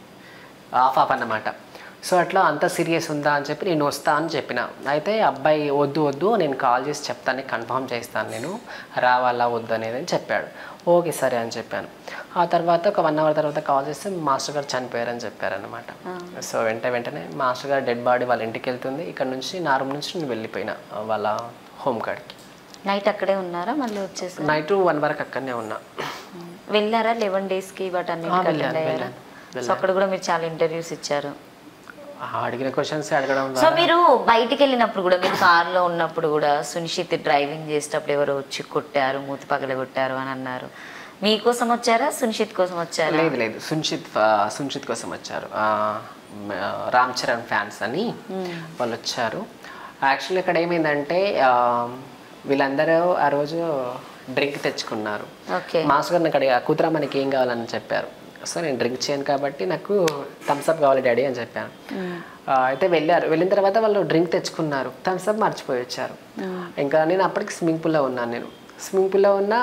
ఆఫ్ ఆఫ్ అన్నమాట సో అట్లా అంత సీరియస్ ఉందా అని చెప్పి నేను వస్తా అని చెప్పిన అయితే అబ్బాయి వద్దు వద్దు నేను కాల్ చేసి చెప్తాను కన్ఫర్మ్ చేస్తాను నేను రావాలా వద్దు అనేది అని చెప్పాడు ఓకే సరే అని చెప్పాను ఆ తర్వాత ఒక వన్ అవర్ తర్వాత కాల్ చేస్తే మాస్టర్ గారు చనిపోయారని చెప్పారనమాట సో వెంట వెంటనే మాస్టర్ గారు డెడ్ బాడీ వాళ్ళ ఇంటికి వెళ్తుంది ఇక్కడ నుంచి నా రూమ్ నుంచి నేను వెళ్ళిపోయినా వాళ్ళ హోమ్ కాడికి నైట్ అక్కడే ఉన్నారా మళ్ళీ వచ్చేసారు నైట్ వన్ వరకు అక్కడనే ఉన్నా వెళ్ళారా లెవెన్ డేస్ కి వాటి అన్నిటికీ వెళ్ళాను, అటెండ్ అయ్యారా వెళ్ళాను, సో అక్కడ కూడా మీరు చాలా ఇంటర్వ్యూస్ ఇచ్చారు అడిగిన క్వశ్చన్స్ అడగడం సో మీరు బయటికి వెళ్ళినప్పుడు కూడా మీరు కార్లో ఉన్నప్పుడు కూడా సునిశ్చిత్ డ్రైవింగ్ చేసేటప్పుడు ఎవరో వచ్చి కొట్టారు మూతి పగల కొట్టారు అని అన్నారు మీకోసం వచ్చారా సునిశ్చిత్ కోసం వచ్చారా లేదు లేదు సున్షిత్ ఆ, సున్షిత్ కోసం వచ్చారు ఆ, మ- రామ్ చరణ్ ఫ్యాన్స్ అని వాళ్ళు వచ్చారు యాక్చువల్లీ ఇక్కడ ఏమైందంటే ఆ, వీళ్ళందరూ ఆ రోజు డ్రింక్ తెచ్చుకున్నారు ఓకే మాస్టర్ గారు నాకు అడిగా కూతురా మనకి ఏం కావాలని చెప్పారు సో నేను డ్రింక్ చేయను కాబట్టి నాకు థమ్స్అప్ కావాలి డాడీ అని చెప్పాను ఆ, అయితే వెళ్ళారు వెళ్ళిన తర్వాత వాళ్ళు డ్రింక్ తెచ్చుకున్నారు థమ్స్అప్ మర్చిపోయి వచ్చారు ఇంకా నేను అప్పటికి స్విమ్మింగ్ పూల్లో ఉన్నాను నేను స్విమ్మింగ్ పూల్లో ఉన్న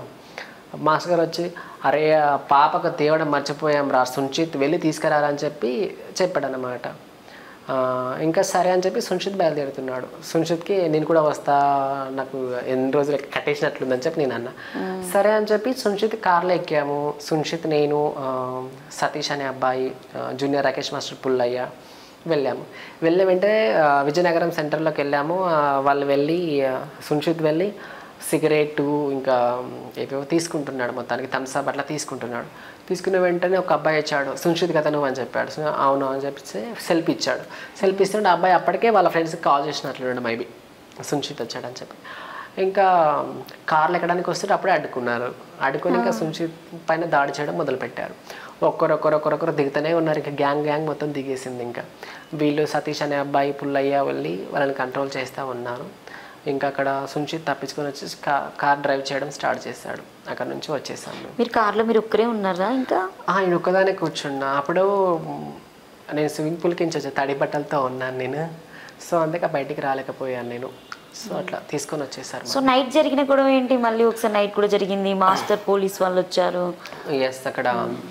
మాస్టర్ గారు వచ్చి అరే ఆ పాపకు తేవడం మర్చిపోయాం రా సుంచిత్ వెళ్ళి తీసుకురాలని చెప్పి చెప్పాడు అన్నమాట ఆ, ఇంకా సరే అని చెప్పి సున్షిత్ బయలుదేరుతున్నాడు సున్షిత్కి నేను కూడా వస్తా నాకు ఎన్ని రోజులు కట్టేసినట్లుందని చెప్పి నేను అన్నా సరే అని చెప్పి సున్షిత్ కార్లో ఎక్కాము సున్షిత్ నేను ఆ, సతీష్ అనే అబ్బాయి ఆ, జూనియర్ రాకేష్ మాస్టర్ పుల్లయ్య వెళ్ళాము వెళ్ళిన వెంటనే ఆ, విజయనగరం సెంటర్లోకి వెళ్ళాము ఆ, వాళ్ళు వెళ్ళి ఆ, సున్షిత్ వెళ్ళి సిగరెట్ ఇంకా ఏవేవో తీసుకుంటున్నాడు మొత్తానికి థమ్స్అప్ అట్లా తీసుకుంటున్నాడు తీసుకున్న వెంటనే ఒక అబ్బాయి వచ్చాడు సున్షిత్ కదా నువ్వు అని చెప్పాడు సో అవును అని చెప్పి సెల్ఫీ ఇచ్చాడు సెల్ఫీ ఇస్తుంటే ఆ అబ్బాయి అప్పటికే వాళ్ళ ఫ్రెండ్స్కి కాల్ చేసినట్లుండే మైబీ సున్షిత్ వచ్చాడని చెప్పి ఇంకా కార్లు ఎక్కడానికి వస్తుంటే అప్పుడే అడ్డుకున్నారు అడ్డుకొని ఇంకా సున్షిత్ పైన దాడి చేయడం మొదలుపెట్టారు ఒక్కరొక్కరొక్కరొక్కరు దిగుతూనే ఉన్నారు ఇంకా గ్యాంగ్ గ్యాంగ్ మొత్తం దిగేసింది ఇంకా వీళ్ళు సతీష్ అనే అబ్బాయి పుల్లయ్య వెళ్ళి వాళ్ళని కంట్రోల్ చేస్తూ ఉన్నారు ఇంకా అక్కడ సున్షిత్ తప్పించుకొని వచ్చి కా- కార్ డ్రైవ్ చేయడం స్టార్ట్ చేశాడు అక్కడ నుంచి వచ్చేసాం మేము మీరు కార్లో మీరు ఒక్కరే ఉన్నారా ఇంకా ఆ, నేను ఒక్కదానే కూర్చున్నా అప్పుడు మ్, నేను స్విమ్మింగ్ పూల్కి నుంచి వచ్చా తడి బట్టలతో ఉన్నాను నేను సో అందుకే బయటికి రాలేకపోయాను నేను సో అట్లా తీసుకొని వచ్చేసారు సో నైట్ జరిగిన గొడవ ఏంటి మళ్ళీ ఒకసారి నైట్ కూడా జరిగింది మాస్టర్ పోలీస్ వాళ్ళు వచ్చారు ఎస్ అక్కడ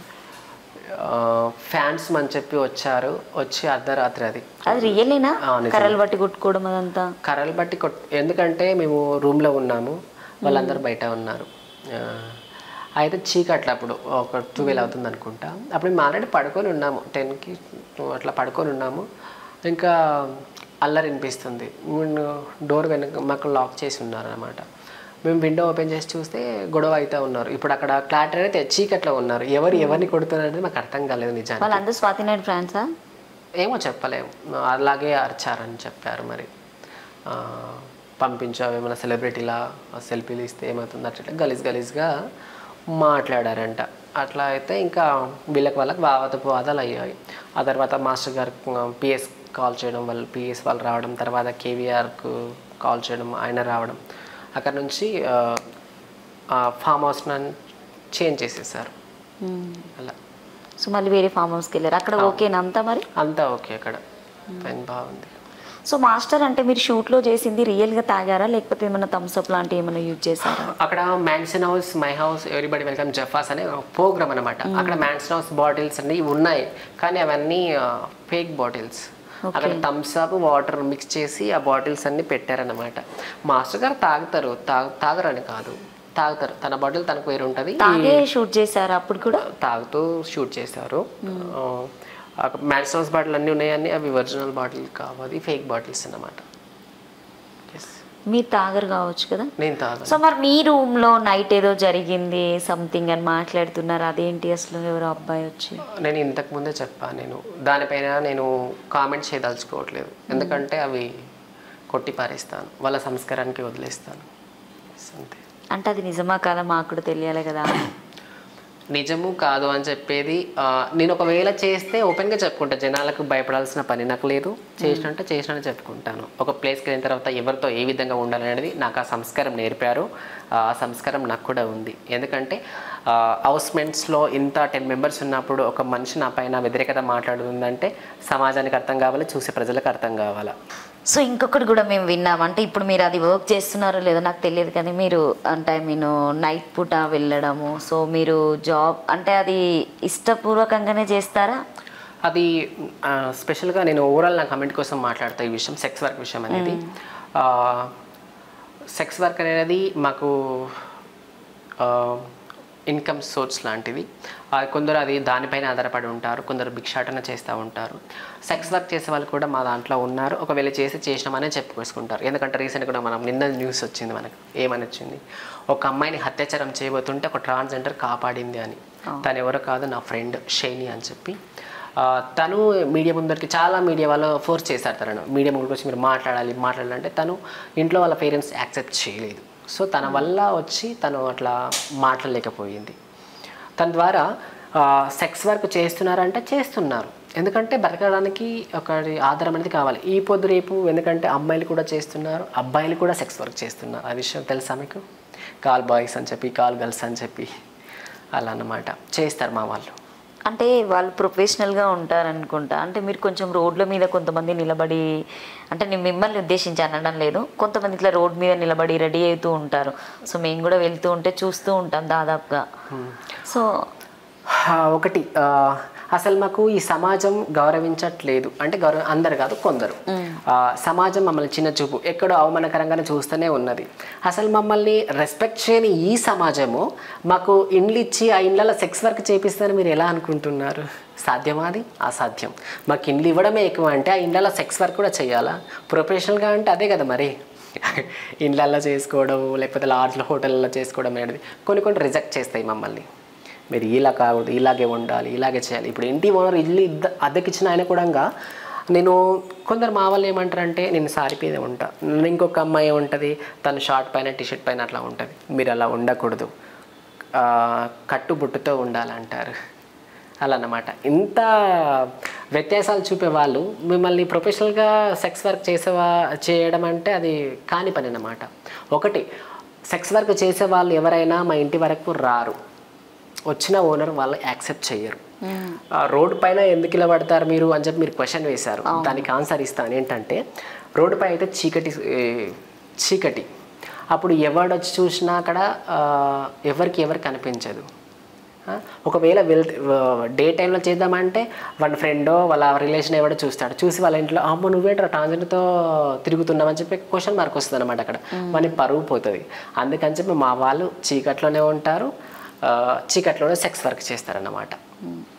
ఫ్యాన్స్ అని చెప్పి వచ్చారు వచ్చి అర్ధరాత్రి అది అది రియలేనా ఆ, నిజమే. కర్రలు బట్టి కొట్టుకోవడం అదంతా కర్రలు బట్టి కొట్ ఎందుకంటే మేము రూమ్లో ఉన్నాము వాళ్ళందరూ బయట ఉన్నారు ఆ, అయితే చీకట్లు అప్పుడు ఒక ట్వెల్వ్ అవుతుంది అనుకుంటా అప్పుడు మేము ఆల్రెడీ పడుకొని ఉన్నాము టెన్కి అట్లా పడుకొని ఉన్నాము ఇంకా అల్లరి వినిపిస్తుంది డోర్ వెనక మాకు లాక్ చేసి ఉన్నారు అనమాట మేము విండో ఓపెన్ చేసి చూస్తే గొడవ అయితే ఉన్నారు ఇప్పుడు అక్కడ క్లాటర్ అయితే చీకట్లో ఉన్నారు ఎవరు ఎవరిని కొడుతున్నారు అనేది మాకు అర్థం కాలేదు నిజానికి వాళ్ళందరూ స్వాతి నాయుడు ఫ్రాన్సా ఏమో చెప్పలేము అలాగే అరిచారని చెప్పారు మరి ఆ, పంపించావు ఏమైనా సెలబ్రిటీలా సెల్ఫీలు ఇస్తే ఏమవుతుంది అట్లా గలీజ్ గలీజ్గా మాట్లాడారంట అట్లా అయితే ఇంకా వీళ్ళకి వాళ్ళకి వాదపు వాదాలు అయ్యాయి ఆ తర్వాత మాస్టర్ గారు పిఎస్ కాల్ చేయడం వాళ్ళు పిఎస్ వాళ్ళు రావడం తర్వాత కేవీఆర్కు కాల్ చేయడం ఆయన రావడం అక్కడ నుంచి ఫామ్ హౌస్ చేంజ్ చేసేసారు అలా సో మళ్ళీ వేరే ఫామ్ హౌస్కి వెళ్ళారు అక్కడ ఓకేనా అంతా మరి అంతా ఓకే అక్కడ పైన బాగుంది సో మాస్టర్ అంటే మీరు షూట్లో చేసింది రియల్గా తాగారా లేకపోతే ఏమైనా థమ్స్అప్ లాంటివి ఏమైనా యూజ్ చేశారా అక్కడ mansion house my house everybody welcome జఫాస్ అనే ఒక ప్రోగ్రామ్ అనమాట అక్కడ మ్యాన్సన్ హౌస్ బాటిల్స్ అన్ని ఉన్నాయి కానీ అవన్నీ ఫేక్ బాటిల్స్ అక్కడ థమ్స్ అప్ వాటర్ మిక్స్ చేసి ఆ బాటిల్స్ అన్ని పెట్టారనమాట మాస్టర్ గారు తాగుతారు తాగు తాగరని కాదు తాగుతారు తన బాటిల్ తనకు వేరు ఉంటుంది తాగే షూట్ చేశారా అప్పుడు కూడా తాగుతూ షూట్ చేశారు మ్యాన్సన్ హౌస్ బాటిల్ అన్నీ ఉన్నాయని అవి ఒరిజినల్ బాటిల్ కావాలి ఫేక్ బాటిల్స్ అన్నమాట Yes. మీరు తాగరు కావచ్చు కదా నేను తాగను సో మరి మీ రూమ్ లో నైట్ ఏదో జరిగింది సంథింగ్ అని మాట్లాడుతున్నారు అదేంటి అసలు ఎవరో అబ్బాయి వచ్చి నేను ఇంతకు ముందే చెప్పాను నేను దానిపైన నేను కామెంట్ చేయదలుచుకోవట్లేదు ఎందుకంటే అవి కొట్టి పారేస్తాను వాళ్ళ సంస్కారానికి వదిలేస్తాను Yes, అంతే అంటే అది నిజమా కాదా మాకు కూడా తెలియాలి కదా నిజము కాదు అని చెప్పేది ఆ, నేను ఒకవేళ చేస్తే ఓపెన్గా చెప్పుకుంటా జనాలకు భయపడాల్సిన పని నాకు లేదు చేసినంటే చేసినట్టు చెప్పుకుంటాను ఒక ప్లేస్కి వెళ్ళిన తర్వాత ఎవరితో ఏ విధంగా ఉండాలనేది నాకు ఆ సంస్కారం నేర్పారు ఆ సంస్కారం నాకు కూడా ఉంది ఎందుకంటే హౌస్మెంట్స్లో ఇంత టెన్ మెంబర్స్ ఉన్నప్పుడు ఒక మనిషి నా పైన వ్యతిరేకత మాట్లాడుతుందంటే సమాజానికి అర్థం కావాలి చూసే ప్రజలకు అర్థం కావాలా సో ఇంకొకటి కూడా మేము విన్నాం అంటే ఇప్పుడు మీరు అది వర్క్ చేస్తున్నారో లేదో నాకు తెలియదు కానీ మీరు అంటే నేను నైట్ పూట వెళ్ళడము సో మీరు జాబ్ అంటే అది ఇష్టపూర్వకంగానే చేస్తారా అది ఆ, స్పెషల్గా నేను ఓవరాల్ నా కమెంట్ కోసం మాట్లాడతా ఈ విషయం సెక్స్ వర్క్ విషయం అనేది ఆ, సెక్స్ వర్క్ అనేది మాకు ఆ, ఇన్కమ్ సోర్స్ లాంటిది ఆ, కొందరు అది దానిపైన ఆధారపడి ఉంటారు కొందరు భిక్షాటన చేస్తూ ఉంటారు సెక్స్ వర్క్ చేసే వాళ్ళు కూడా మా దాంట్లో ఉన్నారు ఒకవేళ చేసి చేసినామనే చెప్పుకోసుకుంటారు ఎందుకంటే రీసెంట్ కూడా మనం నిన్న న్యూస్ వచ్చింది మనకు ఏమని వచ్చింది ఒక అమ్మాయిని హత్యాచారం చేయబోతుంటే ఒక ట్రాన్స్జెండర్ కాపాడింది అని తను ఎవరో కాదు నా ఫ్రెండ్ షైని అని చెప్పి ఆ, తను మీడియా ముందరికి చాలా మీడియా వాళ్ళు ఫోర్స్ చేశారు తనను మీడియా ముందుకు వచ్చి మీరు మాట్లాడాలి మాట్లాడాలంటే తను ఇంట్లో వాళ్ళ పేరెంట్స్ యాక్సెప్ట్ చేయలేదు సో తన వల్ల వచ్చి తను అట్లా మాట్లాడలేకపోయింది తన ద్వారా సెక్స్ వర్క్ చేస్తున్నారంటే చేస్తున్నారు ఎందుకంటే బ్రతకడానికి ఒక ఆధారం అనేది కావాలి ఈ పొద్దు రేపు ఎందుకంటే అమ్మాయిలు కూడా చేస్తున్నారు అబ్బాయిలు కూడా సెక్స్ వర్క్ చేస్తున్నారు ఆ విషయం తెలుసా మీకు కాల్ బాయ్స్ అని చెప్పి కాల్ గర్ల్స్ అని చెప్పి అలా అన్నమాట చేస్తారు మా వాళ్ళు అంటే వాళ్ళు ప్రొఫెషనల్గా ఉంటారు అనుకుంటా అంటే మీరు కొంచెం రోడ్ల మీద కొంతమంది నిలబడి అంటే నేను మిమ్మల్ని ఉద్దేశించి అనడం లేదు కొంతమంది ఇట్లా రోడ్ మీద నిలబడి రెడీ అవుతూ ఉంటారు సో మేము కూడా వెళ్తూ ఉంటే చూస్తూ ఉంటాం దాదాపుగా సో ఆ, ఒకటి ఆ, అసలు మాకు ఈ సమాజం గౌరవించట్లేదు అంటే గౌరవ అందరు కాదు కొందరు ఆ, సమాజం మమ్మల్ని చిన్న చూపు ఎక్కడో అవమానకరంగానే చూస్తూనే ఉన్నది అసలు మమ్మల్ని రెస్పెక్ట్ చేయని ఈ సమాజము మాకు ఇండ్లు ఇచ్చి ఆ ఇండ్లలో సెక్స్ వర్క్ చేపిస్తారని మీరు ఎలా అనుకుంటున్నారు సాధ్యమా అది అసాధ్యం మాకు ఇండ్లు ఇవ్వడమే ఎక్కువ అంటే ఆ ఇండ్లలో సెక్స్ వర్క్ కూడా చేయాలా ప్రొఫెషనల్గా అంటే అదే కదా మరి ఇండ్లల్లో చేసుకోవడం లేకపోతే లాడ్జ్లో హోటల్లో చేసుకోవడం అనేది కొన్ని కొన్ని రిజెక్ట్ చేస్తాయి మమ్మల్ని మీరు ఇలా కాకూడదు ఇలాగే ఉండాలి ఇలాగే చేయాలి ఇప్పుడు ఇంటి ఓనర్ ఇల్లు ఇద్ద అద్దెకిచ్చిన ఆయన కూడా నేను కొందరు మా వాళ్ళు ఏమంటారంటే నేను సారీ మీద ఉంటా ఇంకొక అమ్మాయి ఉంటుంది తను షార్ట్ పైన టీషర్ట్ పైన అట్లా ఉంటుంది మీరు అలా ఉండకూడదు ఆ, కట్టుబుట్టుతో ఉండాలంటారు అలా అన్నమాట ఇంత వ్యత్యాసాలు చూపే వాళ్ళు మిమ్మల్ని ప్రొఫెషనల్గా సెక్స్ వర్క్ చేసేవా చేయడం అంటే అది కాని పని అన్నమాట ఒకటి సెక్స్ వర్క్ చేసే వాళ్ళు ఎవరైనా మా ఇంటి వరకు రారు వచ్చిన ఓనర్ వాళ్ళు యాక్సెప్ట్ చేయరు ఆ రోడ్డు పైన ఎందుకు ఇలా పడతారు మీరు అని చెప్పి మీరు క్వశ్చన్ వేశారు దానికి ఆన్సర్ ఇస్తాను ఏంటంటే రోడ్డు పై అయితే చీకటి ఏ, చీకటి అప్పుడు ఎవడొచ్చి చూసినా అక్కడ ఆ, ఎవరికి ఎవరు కనిపించదు ఆ, ఒకవేళ వెళ్తే డే టైంలో చేద్దామంటే వాళ్ళ ఫ్రెండో వాళ్ళ రిలేషన్ ఎవడో చూస్తాడు చూసి వాళ్ళ ఇంట్లో అమ్మ నువ్వేట్రా ట్రాన్స్జెండర్తో తిరుగుతున్నావని చెప్పి క్వశ్చన్ మార్క్ వస్తుంది అనమాట అక్కడ వాని పరువు పోతుంది అందుకని చెప్పి మా వాళ్ళు చీకట్లోనే ఉంటారు ఆ, చీకట్లోనే సెక్స్ వర్క్ చేస్తారన్నమాట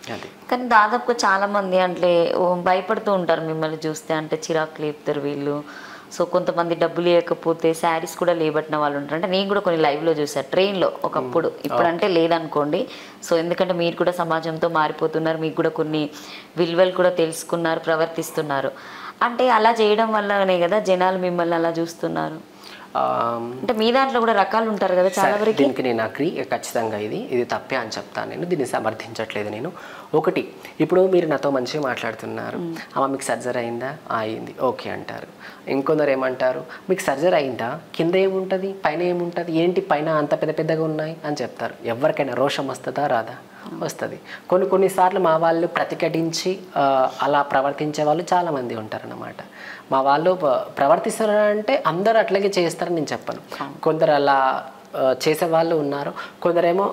అది కానీ దాదాపుగా చాలా మంది అంటే ఓ భయపడుతూ ఉంటారు మిమ్మల్ని చూస్తే అంటే చిరాకు లేపుతారు వీళ్ళు సో కొంతమంది డబ్బులు ఇవ్వకపోతే శారీస్ కూడా లేబట్టిన వాళ్ళు ఉంటారు అంటే నేను కూడా కొన్ని లైవ్లో చూసాను ట్రైన్లో ఒకప్పుడు ఇప్పుడు అంటే లేదనుకోండి సో ఎందుకంటే మీరు కూడా సమాజంతో మారిపోతున్నారు మీకు కూడా కొన్ని విలువలు కూడా తెలుసుకున్నారు ప్రవర్తిస్తున్నారు అంటే అలా చేయడం వల్లనే కదా జనాలు మిమ్మల్ని అలా చూస్తున్నారు ఆమ్, అంటే మీ దాంట్లో కూడా రకాలు ఉంటారు కదా చాలా సరే, వరకు దీనికి నేను అగ్రి ఖచ్చితంగా ఇది ఇది తప్పే అని చెప్తాను నేను దీన్ని సమర్థించట్లేదు నేను ఒకటి ఇప్పుడు మీరు నాతో మంచిగా మాట్లాడుతున్నారు అమ్మ మీకు సర్జరీ అయిందా "ఆ, అయింది ఓకే అంటారు ఇంకొందరు ఏమంటారు మీకు సర్జరీ అయిందా కింద ఏముంటుంది పైన ఏముంటుంది ఏంటి పైన అంత పెద్ద పెద్దగా ఉన్నాయి అని చెప్తారు ఎవరికైనా రోషం వస్తుందా రాదా వస్తుంది కొన్ని కొన్నిసార్లు మా వాళ్ళు ప్రతిఘటించి ఆ, అలా ప్రవర్తించే వాళ్ళు చాలామంది ఉంటారన్నమాట మా వాళ్ళు ప- ప్రవర్తిస్తారంటే అందరూ అట్లాగే చేస్తారని నేను చెప్పను కొందరు అలా ఆ, చేసే వాళ్ళు ఉన్నారు కొందరేమో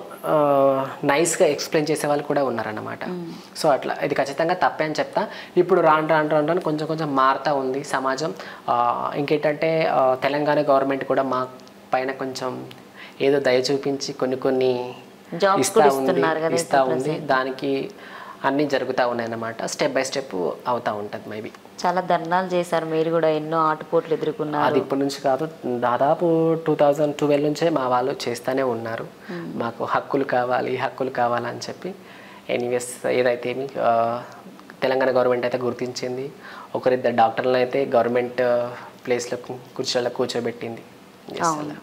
నైస్గా ఎక్స్ప్లెయిన్ చేసే వాళ్ళు కూడా ఉన్నారన్నమాట సో అట్లా ఇది ఖచ్చితంగా తప్పే అని చెప్తా ఇప్పుడు రాను రాను రాను రాను కొంచెం కొంచెం మారుతూ ఉంది సమాజం ఆ, ఇంకేంటంటే ఆ, తెలంగాణ గవర్నమెంట్ కూడా మా పైన కొంచెం ఏదో దయ చూపించి కొన్ని కొన్ని Jobs ఇస్తా కూడా ఉంది ఇస్తున్నారు కదా ఇస్తా ఇప్పుడు ఉంది దానికి అన్నీ జరుగుతూ ఉన్నాయి అన్నమాట స్టెప్ బై స్టెప్ అవుతూ ఉంటుంది మేబీ చాలా ధర్నాలు చేశారు మీరు కూడా ఎన్నో ఆటుపోట్లు ఎదుర్కొన్నారు అది ఇప్పటి నుంచి కాదు దాదాపు టూ థౌజండ్ ట్వెల్వ్ నుంచే మా వాళ్ళు చేస్తూనే ఉన్నారు మాకు హక్కులు కావాలి హక్కులు కావాలని చెప్పి ఎనీవేస్ ఏదైతే ఏమి, ఆ, తెలంగాణ గవర్నమెంట్ అయితే గుర్తించింది ఒకరిద్దరు డాక్టర్లను అయితే గవర్నమెంట్ ప్లేస్లో కుర్చీలో కూర్చోబెట్టింది Yes, అలా.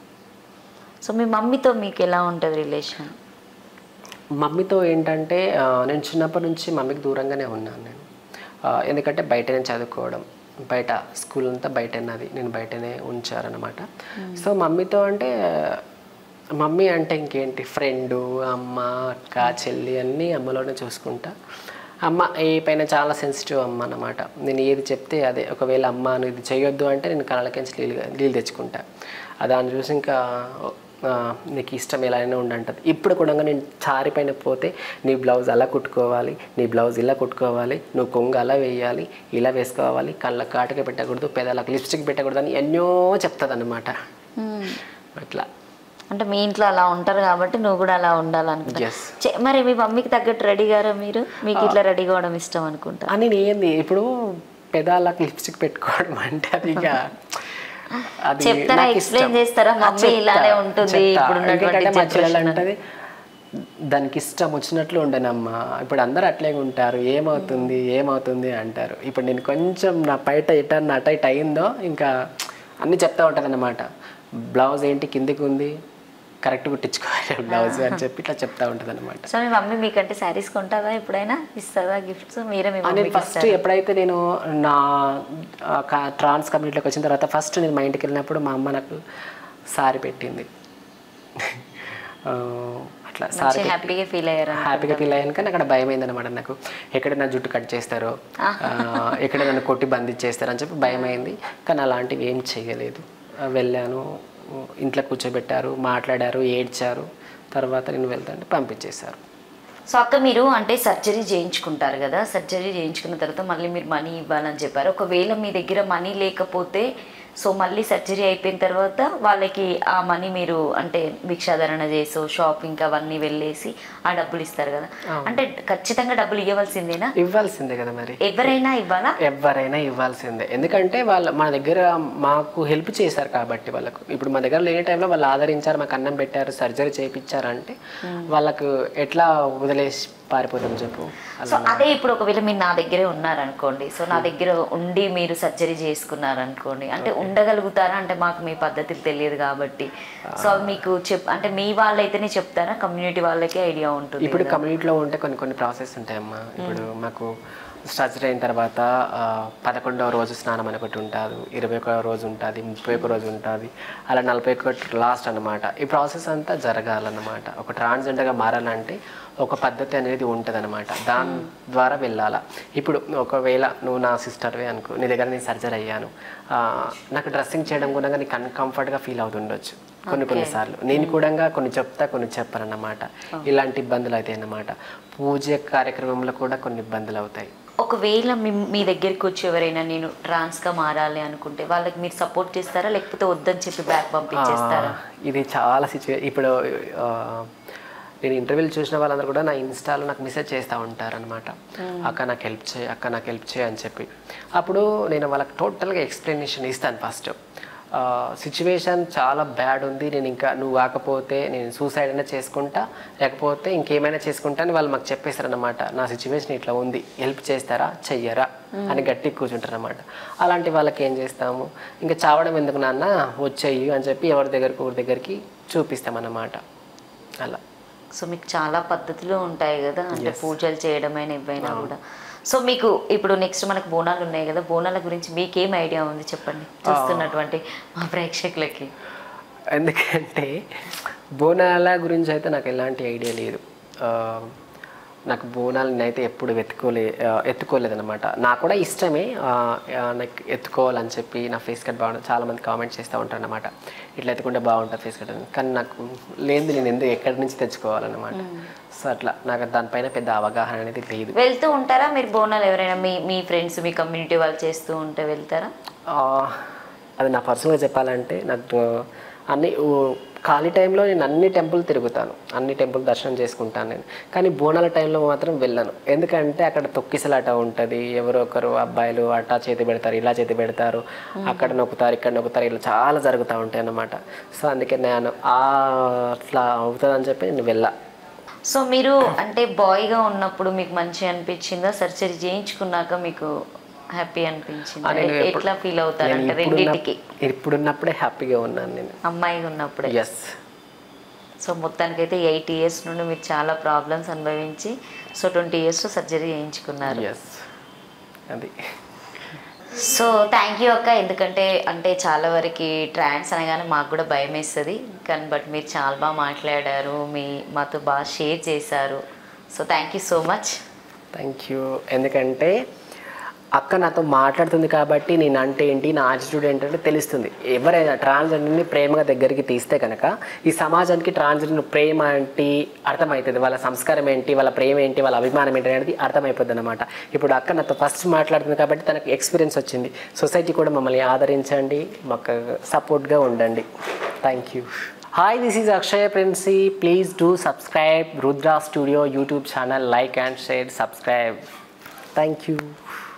సో మీ మమ్మీతో మీకు ఎలా ఉంటుంది రిలేషన్ మమ్మీతో ఏంటంటే ఆ, నేను చిన్నప్పటి నుంచి మమ్మీకి దూరంగానే ఉన్నాను నేను ఆ, ఎందుకంటే బయటనే చదువుకోవడం బయట స్కూల్ అంతా బయట నాది నేను బయటనే ఉంచారనమాట సో మమ్మీతో అంటే మమ్మీ అంటే ఇంకేంటి ఫ్రెండు అమ్మ అక్క చెల్లి అన్నీ అమ్మలోనే చూసుకుంటా అమ్మ ఏ పైన చాలా సెన్సిటివ్ అమ్మ అన్నమాట నేను ఏది చెప్తే అదే ఒకవేళ అమ్మ నువ్వు ఇది చేయొద్దు అంటే నేను కళ్ళకించి నీళ్ళు నీళ్ళు తెచ్చుకుంటా ఆ దాన్ని చూసి ఇంకా ఆ, నీకు ఇష్టం ఎలా అయినా ఉండంటది ఇప్పుడు కూడా నేను చారి పైన పోతే నీ బ్లౌజ్ అలా కుట్టుకోవాలి నీ బ్లౌజ్ ఇలా కుట్టుకోవాలి నువ్వు కొంగు అలా వేయాలి ఇలా వేసుకోవాలి కళ్ళ కాటుక పెట్టకూడదు పెదాలకు లిప్స్టిక్ పెట్టకూడదు అని ఎన్నో చెప్తుంది అనమాట అట్లా అంటే మీ ఇంట్లో అలా ఉంటారు కాబట్టి నువ్వు కూడా అలా ఉండాలనుకుంటా ఎస్ చె- మరి మీ మమ్మీకి తగ్గట్టు రెడీ గారా మీరు మీకు ఇట్లా రెడీ కావడం ఇష్టం అనుకుంటా అని ఏంది ఇప్పుడు పెదాలకు లిప్స్టిక్ పెట్టుకోవడం అంటే అది ఇక అది చెప్తారా, నాకు explain ఇష్టం. చేస్తారా? ఆ, మమ్మీ చెప్తా, ఇలానే ఉంటుంది చెప్తా. ఇప్పుడు ఉన్నటువంటి ఎందుకంటే మా చెల్లెలు generation అంటది దానికి ఇష్టం వచ్చినట్లు ఉండనమ్మా ఇప్పుడు అందరు అట్లే ఉంటారు ఏమవుతుంది ఏమవుతుంది అంటారు ఇప్పుడు నేను కొంచెం నా బయట ఇట నట ఇట అయిందో ఇంకా అన్నీ చెప్తా ఉంటుంది అనమాట బ్లౌజ్ ఏంటి కిందికి ఉంది కరెక్ట్ కుట్టించుకోవాలి బ్లౌజ్ అని చెప్పి ఇట్లా చెప్తా ఉంటుంది అనమాట సో మీ మమ్మీ మీకంటే శారీస్ కొంటుందా ఎప్పుడైనా ఇస్తుందా గిఫ్ట్స్ మీరే మీ నేను మమ్మీకి ఫస్ట్ ఎప్పుడైతే నేను నా ట్రాన్స్ కమ్యూనిటీలోకి వచ్చిన తర్వాత ఫస్ట్ నేను మా ఇంటికి వెళ్ళినప్పుడు మా అమ్మ నాకు సారీ పెట్టింది ఆ, అట్లా సారీ మంచి హ్యాపీగా ఫీల్ అయ్యారు హ్యాపీగా ఫీల్ అయ్యాను కానీ అక్కడ భయం అయిందనమాట నాకు ఎక్కడ నా జుట్టు కట్ చేస్తారో ఆ, ఎక్కడ నన్ను కొట్టి బంధించేస్తారో అని చెప్పి భయం అయింది కానీ అలాంటివి ఏం చేయలేదు ఆ, వెళ్ళాను ఇంట్లో కూర్చోబెట్టారు మాట్లాడారు ఏడ్చారు తర్వాత నేను వెళ్తాంటే పంపించేశారు సో అక్క మీరు అంటే సర్జరీ చేయించుకుంటారు కదా సర్జరీ చేయించుకున్న తర్వాత మళ్ళీ మీరు మనీ ఇవ్వాలని చెప్పారు ఒకవేళ మీ దగ్గర మనీ లేకపోతే సో మళ్ళీ సర్జరీ అయిపోయిన తర్వాత వాళ్ళకి ఆ మనీ మీరు అంటే భిక్షాధరణ చేసో షాపింగ్ అవన్నీ వెళ్ళేసి ఆ డబ్బులు ఇస్తారు కదా అంటే ఖచ్చితంగా డబ్బులు ఇవ్వవలసిందేనా ఇవ్వాల్సిందే కదా మరి ఎవరైనా ఇవ్వాలా ఎవరైనా ఇవ్వాల్సిందే ఎందుకంటే వాళ్ళు మన దగ్గర మాకు హెల్ప్ చేశారు కాబట్టి వాళ్ళకు ఇప్పుడు మా దగ్గర లేని టైంలో వాళ్ళు ఆదరించారు మాకు అన్నం పెట్టారు సర్జరీ చేయించారు అంటే వాళ్ళకు ఎట్లా వదిలేసి పారిపోతాం చెప్పు సో అదే ఇప్పుడు ఒకవేళ మీరు నా దగ్గరే ఉన్నారనుకోండి సో నా దగ్గర ఉండి మీరు సర్జరీ చేసుకున్నారనుకోండి అంటే ఉండగలుగుతారా అంటే మాకు మీ పద్ధతులు తెలియదు కాబట్టి సో అవి మీకు చెప్ అంటే మీ వాళ్ళైతేనే చెప్తారా కమ్యూనిటీ వాళ్ళకి ఐడియా ఉంటుంది ఇప్పుడు కమ్యూనిటీలో ఉంటే కొన్ని కొన్ని ప్రాసెస్ ఉంటాయమ్మా ఇప్పుడు మాకు సర్జరీ అయిన తర్వాత ఆ, పదకొండవ రోజు స్నానం అని ఒకటి ఉంటుంది ఇరవై ఒక రోజు ఉంటుంది ముప్పై ఒక రోజు ఉంటుంది అలా నలభై ఒకటి లాస్ట్ అన్నమాట ఈ ప్రాసెస్ అంతా జరగాలన్నమాట ఒక ట్రాన్స్జెండర్గా మారాలంటే ఒక పద్ధతి అనేది ఉంటుంది అనమాట దాని ద్వారా వెళ్ళాలా ఇప్పుడు ఒకవేళ నువ్వు నా సిస్టర్వే అనుకో నీ దగ్గర నేను సర్జరీ అయ్యాను ఆ, నాకు డ్రెస్సింగ్ చేయడం కూడా నీకు అన్కంఫర్ట్గా ఫీల్ అవుతుండొచ్చు కొన్ని కొన్నిసార్లు నేను కూడా కొన్ని చెప్తా కొన్ని చెప్పానన్నమాట ఇలాంటి ఇబ్బందులు అవుతాయి అన్నమాట పూజ కార్యక్రమంలో కూడా కొన్ని ఇబ్బందులు అవుతాయి ఒకవేళ మీ మీ దగ్గరికి వచ్చి ఎవరైనా నేను ట్రాన్స్గా మారాలి అనుకుంటే వాళ్ళకి మీరు సపోర్ట్ చేస్తారా లేకపోతే వద్దని చెప్పి బ్యాక్ పంపించేస్తారా ఆ, ఇది చాలా సిచ్యువే ఇప్పుడు ఆ, నేను ఇంటర్వ్యూలు చూసిన వాళ్ళందరూ కూడా నా ఇన్స్టాలో నాకు మెసేజ్ చేస్తూ ఉంటారు అనమాట అక్క నాకు హెల్ప్ చేయి అక్క నాకు హెల్ప్ చేయి అని చెప్పి అప్పుడు నేను వాళ్ళకి టోటల్గా ఎక్స్ప్లెనేషన్ ఇస్తాను ఫస్ట్ సిచ్యువేషన్ చాలా బ్యాడ్ ఉంది నేను ఇంకా నువ్వు కాకపోతే నేను సూసైడ్ అయినా చేసుకుంటా లేకపోతే ఇంకేమైనా చేసుకుంటా అని వాళ్ళు మాకు చెప్పేస్తారనమాట నా సిచ్యువేషన్ ఇట్లా ఉంది హెల్ప్ చేస్తారా చెయ్యరా అని గట్టిగా కూర్చుంటారు అనమాట అలాంటి వాళ్ళకి ఏం చేస్తాము ఇంకా చావడం ఎందుకు నాన్న వచ్చేయి అని చెప్పి ఎవరి దగ్గరికి ఒకరి దగ్గరికి చూపిస్తామన్నమాట అలా సో మీకు చాలా పద్ధతులు ఉంటాయి కదా అంటే పూజలు చేయడమైనా ఇవైనా కూడా సో మీకు ఇప్పుడు నెక్స్ట్ మనకు బోనాలు ఉన్నాయి కదా బోనాల గురించి మీకేం ఐడియా ఉంది చెప్పండి చూస్తున్నటువంటి మా ప్రేక్షకులకి ఎందుకంటే బోనాల గురించి అయితే నాకు ఎలాంటి ఐడియా లేదు ఆ, నాకు బోనాలు నేనైతే ఎప్పుడు వెతుకోలే ఆ, ఎత్తుకోలేదన్నమాట నాకు కూడా ఇష్టమే ఆ, ఆ, నాకు ఎత్తుకోవాలని చెప్పి నా ఫేస్ కట్ బాగుంటుంది చాలామంది కామెంట్ చేస్తూ ఉంటారు అనమాట ఇట్లా ఎత్తుకుంటే బాగుంటుంది ఫేస్ కట్ అని కానీ నాకు లేదు నేను ఎందుకు ఎక్కడి నుంచి తెచ్చుకోవాలన్నమాట సో అట్లా నాకు దానిపైన పెద్ద అవగాహన అనేది లేదు వెళ్తూ ఉంటారా మీరు బోనాలు ఎవరైనా మీ మీ ఫ్రెండ్స్ మీ కమ్యూనిటీ వాళ్ళు చేస్తూ ఉంటే వెళ్తారా ఆ, అది నా పర్సనల్గా చెప్పాలంటే నాకు అన్ని ఊ- ఖాళీ టైంలో నేను అన్ని టెంపుల్ తిరుగుతాను అన్ని టెంపుల్ దర్శనం చేసుకుంటాను నేను కానీ బోనాల టైంలో మాత్రం వెళ్ళను ఎందుకంటే అక్కడ తొక్కిసలాట ఉంటుంది ఎవరో ఒకరు అబ్బాయిలు అట్టా చేతి పెడతారు ఇలా చేతి పెడతారు అక్కడ నొక్కుతారు ఇక్కడ నొక్కుతారు ఇలా చాలా జరుగుతూ ఉంటాయి అన్నమాట సో అందుకే నేను ఆ అట్లా అవుతుందని చెప్పి నేను వెళ్ళా సో మీరు అంటే బాయ్గా ఉన్నప్పుడు మీకు మంచి అనిపించిందా సర్జరీ చేయించుకున్నాక మీకు హ్యాపీ అనిపించిందా ఆ, నేను ఎప్పుడు- ఎట్లా ఫీల్ అవుతారు నేను అంటే ఇప్పుడున్న రెండింటికి ఇప్పుడున్నప్పుడే హ్యాపీగా ఉన్నాను నేను అమ్మాయిగా ఉన్నప్పుడే ఎస్ సో మొత్తానికైతే ఎయిట్ ఇయర్స్ నుండి మీరు చాలా ప్రాబ్లమ్స్ అనుభవించి సో ట్వంటీ ఇయర్స్లో సర్జరీ చేయించుకున్నారు ఎస్ అది సో థ్యాంక్ యూ అక్క ఎందుకంటే అంటే చాలా వరకు ట్రాన్స్ అనగానే మాకు కూడా భయం వేస్తుంది కానీ బట్ మీరు చాలా బాగా మాట్లాడారు మీ మాతో బాగా షేర్ చేశారు so thank you so much thank you ఎందుకంటే అక్క నాతో మాట్లాడుతుంది కాబట్టి నేను అంటే ఏంటి నా యాటిట్యూడ్ ఏంటంటే తెలుస్తుంది ఎవరైనా ట్రాన్స్జెండర్ని ప్రేమగా దగ్గరికి తీస్తే కనుక ఈ సమాజానికి ట్రాన్స్జెండర్ ప్రేమ ఏంటి అర్థమవుతుంది వాళ్ళ సంస్కారం ఏంటి వాళ్ళ ప్రేమ ఏంటి వాళ్ళ అభిమానం ఏంటి అనేది అర్థమైపోద్ది అనమాట ఇప్పుడు అక్క నాతో ఫస్ట్ మాట్లాడుతుంది కాబట్టి తనకు ఎక్స్పీరియన్స్ వచ్చింది సొసైటీ కూడా మమ్మల్ని ఆదరించండి మాకు సపోర్ట్గా ఉండండి thank you hi this is Akshaya Princy please do subscribe Rudra studio YouTube channel like and share subscribe thank you